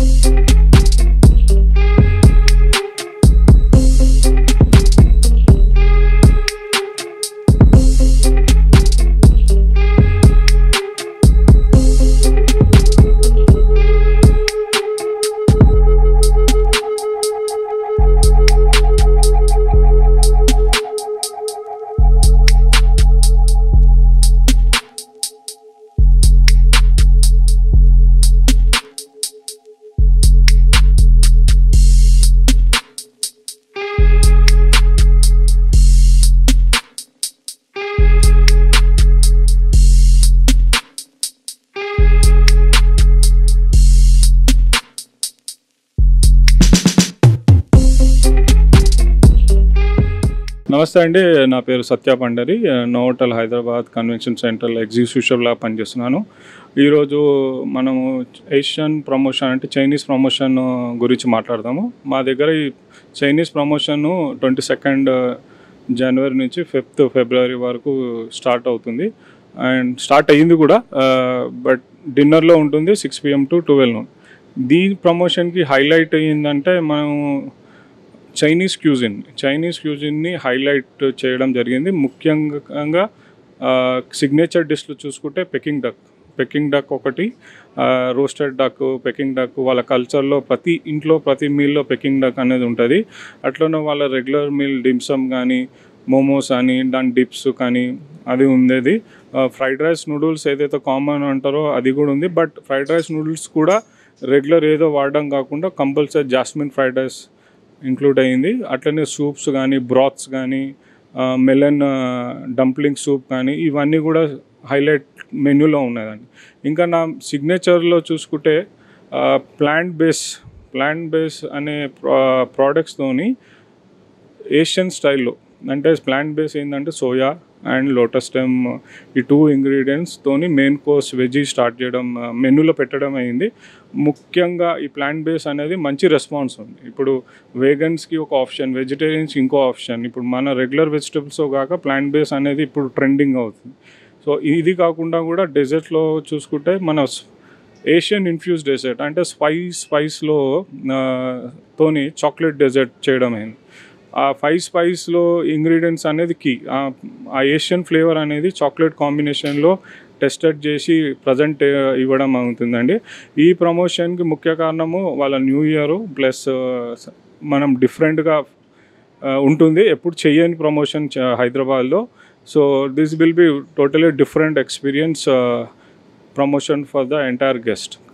నమస్తే అండి నా పేరు సత్య పండరి నోవటల్ హైదరాబాద్ కన్వెన్షన్ సెంటర్లో ఎగ్జిక్యూటివ్లా పనిచేస్తున్నాను ఈరోజు మనము ఏషియన్ ప్రమోషన్ అంటే చైనీస్ ప్రమోషన్ గురించి మాట్లాడదాము మా దగ్గర ఈ చైనీస్ ప్రమోషన్ ట్వంటీ సెకండ్ జనవరి నుంచి ఫిఫ్త్ ఫిబ్రవరి వరకు స్టార్ట్ అవుతుంది అండ్ స్టార్ట్ అయ్యింది కూడా బట్ డిన్నర్లో ఉంటుంది సిక్స్ పిఎం టు ట్వెల్వ్ దీని ప్రమోషన్కి హైలైట్ అయ్యిందంటే మనం చైనీస్ క్యూజిన్ చైనీస్ క్యూజిన్ని హైలైట్ చేయడం జరిగింది ముఖ్యంగా సిగ్నేచర్ డిష్లు చూసుకుంటే పెకింగ్ డక్ పెకింగ్ డక్ ఒకటి రోస్టెడ్ డక్ పెకింగ్ డక్ వాళ్ళ కల్చర్లో ప్రతి ఇంట్లో ప్రతి మీల్లో పెకింగ్ డక్ అనేది ఉంటుంది అట్లనే వాళ్ళ రెగ్యులర్ మీల్ డిమ్సమ్ కానీ మోమోస్ అని దాని డిప్స్ కానీ అది ఉండేది ఫ్రైడ్ రైస్ నూడిల్స్ ఏదైతే కామన్ అంటారో అది కూడా ఉంది బట్ ఫ్రైడ్ రైస్ నూడిల్స్ కూడా రెగ్యులర్ ఏదో వాడడం కాకుండా compulsory jasmine fried rice include అయ్యింది అట్లనే సూప్స్ కానీ బ్రాత్స్ కానీ మెలన్ డంప్లింగ్ సూప్ కానీ ఇవన్నీ కూడా హైలైట్ మెన్యూలో ఉన్నదండి ఇంకా నా సిగ్నేచర్లో చూసుకుంటే ప్లాంట్ బేస్ ప్లాంట్ బేస్ అనే ప్రోడక్ట్స్తోని ఏషియన్ స్టైల్లో అంటే ప్లాంట్ బేస్ ఏంటంటే సోయా అండ్ లోటస్ స్టెమ్ ఈ టూ ఇంగ్రీడియంట్స్తోని మెయిన్ కోర్స్ వెజీ స్టార్ట్ చేయడం మెనూలో పెట్టడం అయింది ముఖ్యంగా ఈ ప్లాంట్ బేస్ అనేది మంచి రెస్పాన్స్ ఉంది ఇప్పుడు వేగన్స్కి ఒక ఆప్షన్ వెజిటేరియన్స్కి ఇంకో ఆప్షన్ ఇప్పుడు మన రెగ్యులర్ వెజిటబుల్స్ కాక ప్లాంట్ బేస్ అనేది ఇప్పుడు ట్రెండింగ్ అవుతుంది సో ఇది కాకుండా కూడా డెజర్ట్లో చూసుకుంటే మన ఏషియన్ ఇన్ఫ్యూజ్ డెజర్ట్ అంటే స్పైస్ స్పైస్లో తోని చాక్లెట్ డెజర్ట్ చేయడం అయింది ఆ ఫైవ్ స్పైస్లో ఇంగ్రీడియంట్స్ అనేది కీ ఆ ఏషియన్ ఫ్లేవర్ అనేది చాక్లెట్ కాంబినేషన్లో టెస్టెడ్ చేసి ప్రజెంట్ ఇవ్వడం అవుతుందండి ఈ ప్రమోషన్కి ముఖ్య కారణము వాళ్ళ న్యూ ఇయర్ ప్లస్ మనం డిఫరెంట్గా ఉంటుంది ఎప్పుడు చెయ్యని ప్రమోషన్ హైదరాబాద్లో so this will be totally different experience promotion for the entire guest